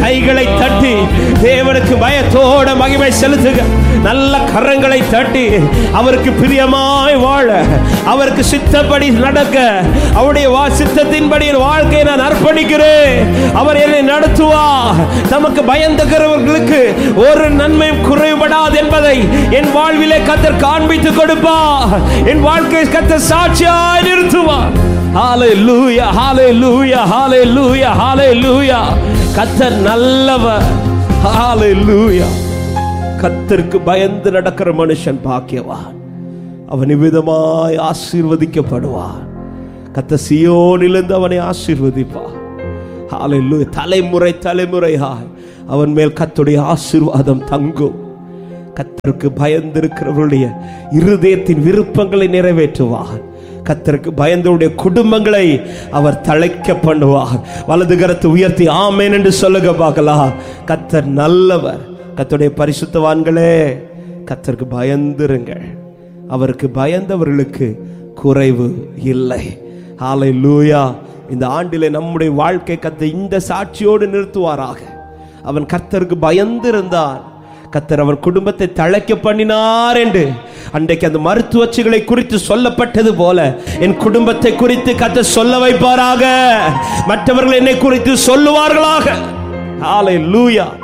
கைகளை தட்டி தேவனுக்கு பயத்தோட மகிமை செலுத்துக நல்ல கரங்களை தட்டி அவருக்கு பிரியமாய் வாழ அவருக்கு சித்தப்படி நடக்க அவருடைய வா சித்தத்தின்படி என் வாழ்க்கையை நான் அர்ப்பணிக்கிறேன் அவர் என்னை நடத்துவா தமக்கு பயந்துகிறவர்களுக்கு ஒரு நன்மையும் குறைபடாது என்பதை என் வாழ்விலே கத்தர் காண்பித்து கொடுப்பா என் வாழ்க்கை கத்தர் சாட்சியாய் நிறுத்துவார் ஹalleluya ஹalleluya ஹalleluya ஹalleluya கத்தர் நல்லவர் ஹalleluya கத்தருக்கு பயந்து நடக்கிற மனுஷன் பாக்கியவான் அவன் விதமாய் ஆசீர்வதிக்கப்படுவான் கத்த சியோனிலிருந்து அவனை ஆசீர்வதிப்பான் ஹalleluya தலைமுறை தலைமுறையாய் அவன் மேல் கத்துடைய ஆசீர்வாதம் தங்கும் கத்தருக்கு பயந்திருக்கிறவருடைய இருதயத்தின் விருப்பங்களை நிறைவேற்றுவார் கத்தருக்கு பயந்தவருடைய குடும்பங்களை அவர் தழைக்க பண்ணுவார் வலது கரத்தை உயர்த்தி ஆமேன் என்று சொல்லுங்க பார்க்கலாம் கத்தர் நல்லவர் கத்தருடைய பரிசுத்தவான்களே கத்தருக்கு பயந்திருங்கள் அவருக்கு பயந்தவர்களுக்கு குறைவு இல்லை ஹாலை லூயா இந்த ஆண்டிலே நம்முடைய வாழ்க்கை கத்தை இந்த சாட்சியோடு நிறுத்துவாராக அவன் கர்த்தருக்கு பயந்திருந்தான் கத்தர் அவர் குடும்பத்தை தழைக்க பண்ணினார் என்று அன்றைக்கு அந்த மருத்துவச்சிகளை குறித்து சொல்லப்பட்டது போல என் குடும்பத்தை குறித்து கத்தர் சொல்ல வைப்பாராக மற்றவர்கள் என்னை குறித்து சொல்லுவார்களாக ஹalleluya